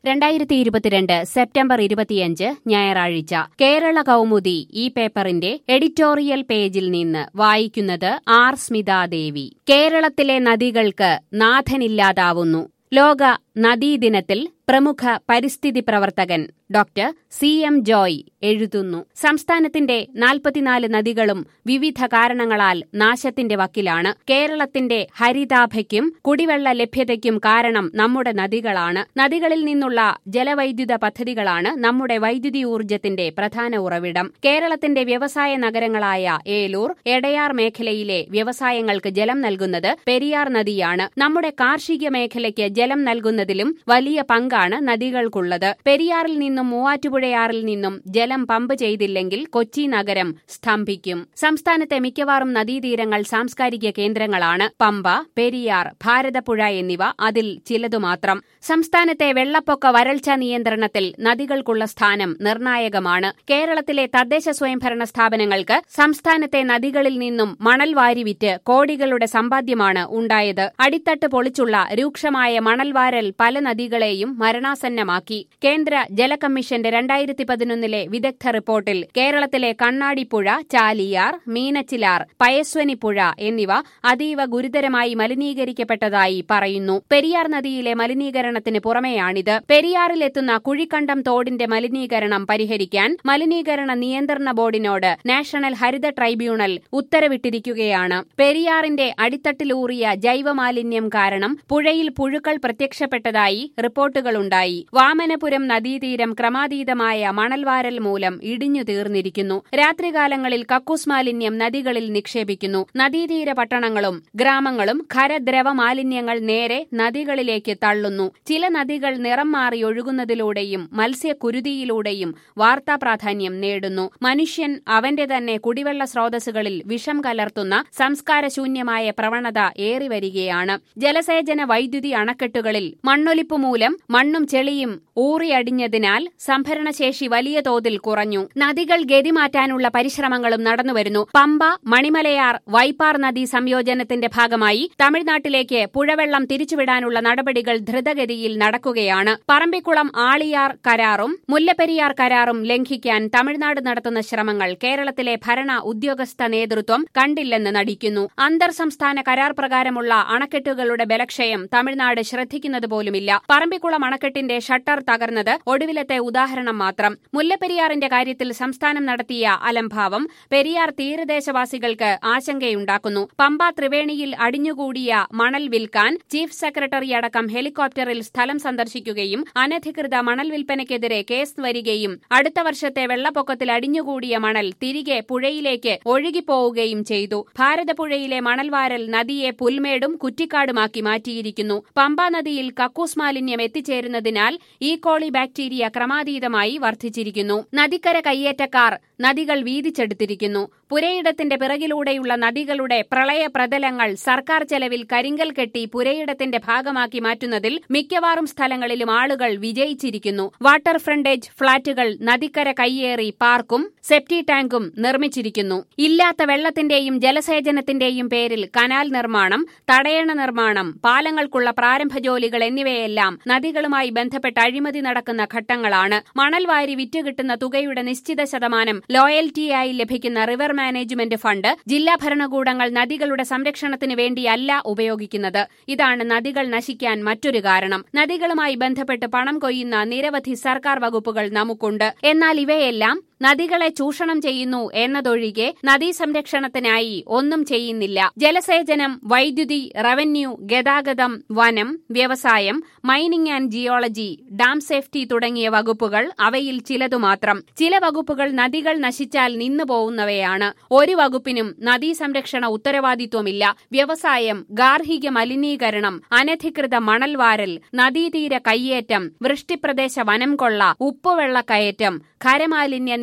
രണ്ടായിരത്തി ഇരുപത്തിരണ്ട് സെപ്റ്റംബർ ഇരുപത്തിയഞ്ച് ഞായറാഴ്ച കേരള കൗമുദി ഈ പേപ്പറിന്റെ എഡിറ്റോറിയൽ പേജിൽ നിന്ന് വായിക്കുന്നത് ആർ സ്മിതാദേവി കേരളത്തിലെ നദികൾക്ക് നാഥനില്ലാതാവുന്നു ലോക നദീദിനത്തിൽ പ്രമുഖ പരിസ്ഥിതി പ്രവർത്തകൻ ഡോക്ടർ സി എം ജോയ് എഴുതുന്നു സംസ്ഥാനത്തിന്റെ നാൽപ്പത്തിനാല് നദികളും വിവിധ കാരണങ്ങളാൽ നാശത്തിന്റെ വക്കിലാണ് കേരളത്തിന്റെ ഹരിതാഭയ്ക്കും കുടിവെള്ള ലഭ്യതയ്ക്കും കാരണം നമ്മുടെ നദികളാണ് നദികളിൽ നിന്നുള്ള ജലവൈദ്യുത പദ്ധതികളാണ് നമ്മുടെ വൈദ്യുതി ഊർജ്ജത്തിന്റെ പ്രധാന ഉറവിടം കേരളത്തിന്റെ വ്യവസായ നഗരങ്ങളായ ഏലൂർ എടയാർ മേഖലയിലെ വ്യവസായങ്ങൾക്ക് ജലം നൽകുന്നത് പെരിയാർ നദിയാണ് നമ്മുടെ കാർഷിക മേഖലയ്ക്ക് ജലം നൽകുന്നതിലും വലിയ പങ്കാണ് നദികൾക്കുള്ളത് പെരിയാറിൽ നിന്നും മൂവാറ്റുപുഴയാറിൽ നിന്നും ജലം പമ്പ് ചെയ്തില്ലെങ്കിൽ കൊച്ചി നഗരം സ്തംഭിക്കും സംസ്ഥാനത്തെ മിക്കവാറും നദീതീരങ്ങൾ സാംസ്കാരിക കേന്ദ്രങ്ങളാണ് പമ്പ പെരിയാർ ഭാരതപ്പുഴ എന്നിവ അതിൽ ചിലതുമാത്രം സംസ്ഥാനത്തെ വെള്ളപ്പൊക്ക വരൾച്ച നിയന്ത്രണത്തിൽ നദികൾക്കുള്ള സ്ഥാനം നിർണായകമാണ് കേരളത്തിലെ തദ്ദേശ സ്വയംഭരണ സ്ഥാപനങ്ങൾക്ക് സംസ്ഥാനത്തെ നദികളിൽ നിന്നും മണൽ വാരിവിറ്റ് കോടികളുടെ സമ്പാദ്യമാണ് ഉണ്ടായത് അടിത്തട്ട് പൊളിച്ചുള്ള രൂക്ഷമായ മണൽവാരൽ പല നദികളെയും മരണാസന്നമാക്കി കേന്ദ്ര ജലകമ്മീഷന്റെ രണ്ടായിരത്തി പതിനൊന്നിലെ വിദഗ്ധ റിപ്പോർട്ടിൽ കേരളത്തിലെ കണ്ണാടിപ്പുഴ ചാലിയാർ മീനച്ചിലാർ പയസ്വനിപ്പുഴ എന്നിവ അതീവ ഗുരുതരമായി മലിനീകരിക്കപ്പെട്ടതായി പറയുന്നു പെരിയാർ നദിയിലെ മലിനീകരണത്തിന് പുറമെയാണിത് പെരിയാറിലെത്തുന്ന കുഴിക്കണ്ടം തോടിന്റെ മലിനീകരണം പരിഹരിക്കാൻ മലിനീകരണ നിയന്ത്രണ ബോർഡിനോട് നാഷണൽ ഹരിത ട്രൈബ്യൂണൽ ഉത്തരവിട്ടിരിക്കുകയാണ് പെരിയാറിന്റെ അടിത്തട്ടിലൂറിയ ജൈവമാലിന്യം കാരണം പുഴയിൽ പുഴുക്കൾ പ്രത്യക്ഷപ്പെട്ടതായി റിപ്പോർട്ടുകളുണ്ടായി വാമനപുരം നദീതീരം ക്രമാതീതമായ മണൽവാരൽ മൂലം ഇടിഞ്ഞു തീർന്നിരിക്കുന്നു രാത്രികാലങ്ങളിൽ കക്കൂസ് മാലിന്യം നദികളിൽ നിക്ഷേപിക്കുന്നു നദീതീര പട്ടണങ്ങളും ഗ്രാമങ്ങളും ഖരദ്രവ മാലിന്യങ്ങൾ നേരെ നദികളിലേക്ക് തള്ളുന്നു ചില നദികൾ നിറം മാറി ഒഴുകുന്നതിലൂടെയും മത്സ്യക്കുരുതിയിലൂടെയും വാർത്താ പ്രാധാന്യം നേടുന്നു മനുഷ്യൻ അവന്റെ തന്നെ കുടിവെള്ള സ്രോതസ്സുകളിൽ വിഷം കലർത്തുന്ന സംസ്കാരശൂന്യമായ പ്രവണത ഏറിവരികയാണ് ജലസേചന വൈദ്യുതി അണക്കെട്ടുകളിൽ മണ്ണൊലിപ്പ് മൂലം മണ്ണും ചെളിയും ഊറിയടിഞ്ഞതിനാൽ സംഭരണശേഷി വലിയ തോതിൽ കുറഞ്ഞു നദികൾ ഗതിമാറ്റാനുള്ള പരിശ്രമങ്ങളും നടന്നുവരുന്നു പമ്പ മണിമലയാർ വൈപ്പാർ നദീ സംയോജനത്തിന്റെ ഭാഗമായി തമിഴ്നാട്ടിലേക്ക് പുഴവെള്ളം തിരിച്ചുവിടാനുള്ള നടപടികൾ ധൃതഗതിയിൽ നടക്കുകയാണ് പറമ്പിക്കുളം ആളിയാർ കരാറും മുല്ലപ്പെരിയാർ കരാറും ലംഘിക്കാൻ തമിഴ്നാട് നടത്തുന്ന ശ്രമങ്ങൾ കേരളത്തിലെ ഭരണ ഉദ്യോഗസ്ഥ നേതൃത്വം കണ്ടില്ലെന്ന് നടിക്കുന്നു അന്തർ സംസ്ഥാന കരാർ പ്രകാരമുള്ള അണക്കെട്ടുകളുടെ ബലക്ഷയം തമിഴ്നാട് ശ്രദ്ധിക്കുന്നത് പോലുമില്ല പറമ്പിക്കുളം അണക്കെട്ടിന്റെ ഷട്ടർ തകർന്നത് ഒടുവിലത്തെ ഉദാഹരണം മാത്രം മുല്ലപ്പെരിയാറിന്റെ കാര്യത്തിൽ സംസ്ഥാനം നടത്തിയ അലംഭാവം പെരിയാർ തീരദേശവാസികൾക്ക് ആശങ്കയുണ്ടാക്കുന്നു പമ്പ ത്രിവേണിയിൽ അടിഞ്ഞുകൂടിയ മണൽ വിൽക്കാൻ ചീഫ് സെക്രട്ടറി അടക്കം ഹെലികോപ്റ്ററിൽ സ്ഥലം സന്ദർശിക്കുകയും അനധികൃത മണൽ വിൽപ്പനയ്ക്കെതിരെ കേസ് വരികയും അടുത്ത വർഷത്തെ വെള്ളപ്പൊക്കത്തിൽ അടിഞ്ഞുകൂടിയ മണൽ തിരികെ പുഴയിലേക്ക് ഒഴുകിപ്പോവുകയും ചെയ്തു ഭാരതപ്പുഴയിലെ മണൽവാരൽ നദിയെ പുൽമേടും കുറ്റിക്കാടുമാക്കി മാറ്റിയിരിക്കുന്നു പമ്പാ നദിയിൽ കക്കൂസ് മാലിന്യം എത്തിച്ചേരുന്നതിനാൽ ഈ കോളി ബാക്ടീരിയ ക്രമാതീതമായി വർദ്ധിച്ചിരിക്കുന്നു നദിക്കര കയ്യേറ്റക്കാർ നദികൾ വീതിച്ചെടുത്തിരിക്കുന്നു പുരയിടത്തിന്റെ പിറകിലൂടെയുള്ള നദികളുടെ പ്രളയ പ്രതലങ്ങൾ സർക്കാർ ചെലവിൽ കരിങ്കൽ കെട്ടി പുരയിടത്തിന്റെ ഭാഗമാക്കി മാറ്റുന്നതിൽ മിക്കവാറും സ്ഥലങ്ങളിലും ആളുകൾ വിജയിച്ചിരിക്കുന്നു വാട്ടർ ഫ്രണ്ടേജ് ഫ്ളാറ്റുകൾ നദിക്കര കയ്യേറി പാർക്കും സെപ്റ്റി ടാങ്കും നിർമ്മിച്ചിരിക്കുന്നു ഇല്ലാത്ത വെള്ളത്തിന്റെയും ജലസേചനത്തിന്റെയും പേരിൽ കനാൽ നിർമ്മാണം തടയണ നിർമ്മാണം പാലങ്ങൾക്കുള്ള പ്രാരംഭ ജോലികൾ എന്നിവയെല്ലാം നദികളുമായി ബന്ധപ്പെട്ട അഴിമതി നടക്കുന്ന ഘട്ടങ്ങളാണ് മണൽ വാരി വിറ്റുകിട്ടുന്ന തുകയുടെ നിശ്ചിത ശതമാനം ലോയൽറ്റിയായി ലഭിക്കുന്ന റിവർ മാനേജ്മെന്റ് ഫണ്ട് ജില്ലാ ഭരണകൂടങ്ങൾ നദികളുടെ സംരക്ഷണത്തിന് വേണ്ടിയല്ല ഉപയോഗിക്കുന്നത് ഇതാണ് നദികൾ നശിക്കാൻ മറ്റൊരു കാരണം നദികളുമായി ബന്ധപ്പെട്ട് പണം കൊയ്യുന്ന നിരവധി സർക്കാർ വകുപ്പുകൾ നമുക്കുണ്ട് എന്നാൽ ഇവയെല്ലാം നദികളെ ചൂഷണം ചെയ്യുന്നു എന്നതൊഴികെ നദീ സംരക്ഷണത്തിനായി ഒന്നും ചെയ്യുന്നില്ല ജലസേചനം വൈദ്യുതി റവന്യൂ ഗതാഗതം വനം വ്യവസായം mining and geology dam safety തുടങ്ങിയ വകുപ്പുകൾ അവയിൽ ചിലതു മാത്രം ചില വകുപ്പുകൾ നദികൾ നശിച്ചാൽ നിന്നു പോകുന്നവയാണ് ഒരു വകുപ്പിനും നദീ സംരക്ഷണ ഉത്തരവാദിത്വമില്ല വ്യവസായം ഗാർഹിക മലിനീകരണം അനധികൃത മണൽവാരൽ നദീതീര കയ്യേറ്റം വൃഷ്ടിപ്രദേശ വനം കൊള്ള ഉപ്പുവെള്ള കയറ്റം ഖരമാലിന്യ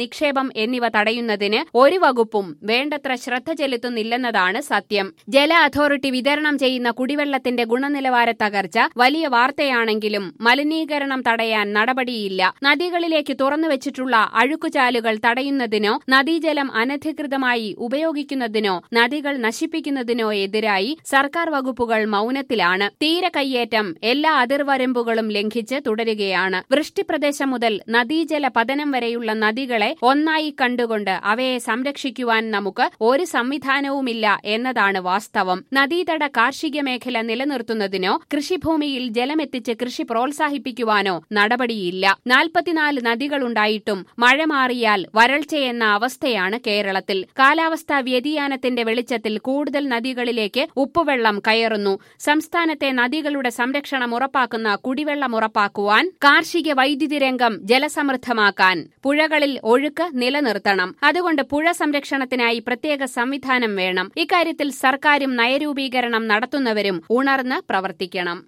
നിക്ഷേപം എന്നിവ തടയുന്നതിന് ഒരു വകുപ്പും വേണ്ടത്ര ശ്രദ്ധ ചെലുത്തുന്നില്ലെന്നതാണ് സത്യം ജല അതോറിറ്റി വിതരണം ചെയ്യുന്ന കുടിവെള്ളത്തിന്റെ ഗുണനിലവാര തകർച്ച വലിയ വാർത്തയാണെങ്കിലും മലിനീകരണം തടയാൻ നടപടിയില്ല നദികളിലേക്ക് തുറന്നുവച്ചിട്ടുള്ള അഴുക്കുചാലുകൾ തടയുന്നതിനോ നദീജലം അനധികൃതമായി ഉപയോഗിക്കുന്നതിനോ നദികൾ നശിപ്പിക്കുന്നതിനോ എതിരായി സർക്കാർ വകുപ്പുകൾ മൌനത്തിലാണ് തീരെ കയ്യേറ്റം എല്ലാ അതിർവരമ്പുകളും ലംഘിച്ച് തുടരുകയാണ് വൃഷ്ടിപ്രദേശം മുതൽ നദീജല പതനം വരെയുള്ള നദികളെ ഒന്നായി കണ്ടുകൊണ്ട് അവയെ സംരക്ഷിക്കുവാൻ നമുക്ക് ഒരു സംവിധാനവുമില്ല എന്നതാണ് വാസ്തവം നദീതട കാർഷിക മേഖല നിലനിർത്തുന്നതിനോ കൃഷിഭൂമിയിൽ ജലമെത്തിച്ച് കൃഷി പ്രോത്സാഹിപ്പിക്കുവാനോ നടപടിയില്ല നാൽപ്പത്തിനാല് നദികളുണ്ടായിട്ടും മഴ മാറിയാൽ വരൾച്ചയെന്ന അവസ്ഥയാണ് കേരളത്തിൽ കാലാവസ്ഥാ വ്യതിയാനത്തിന്റെ വെളിച്ചത്തിൽ കൂടുതൽ നദികളിലേക്ക് ഉപ്പുവെള്ളം കയറുന്നു സംസ്ഥാനത്തെ നദികളുടെ സംരക്ഷണം ഉറപ്പാക്കുന്ന കുടിവെള്ളം ഉറപ്പാക്കുവാൻ കാർഷിക വൈദ്യുതി രംഗം ജലസമൃദ്ധമാക്കാൻ പുഴകളിൽ ഒഴുക്ക് നിലനിർത്തണം അതുകൊണ്ട് പുഴ സംരക്ഷണത്തിനായി പ്രത്യേക സംവിധാനം വേണം ഇക്കാര്യത്തിൽ സർക്കാരും നയരൂപീകരണം നടത്തുന്നവരും ഉണർന്ന് പ്രവർത്തിക്കണം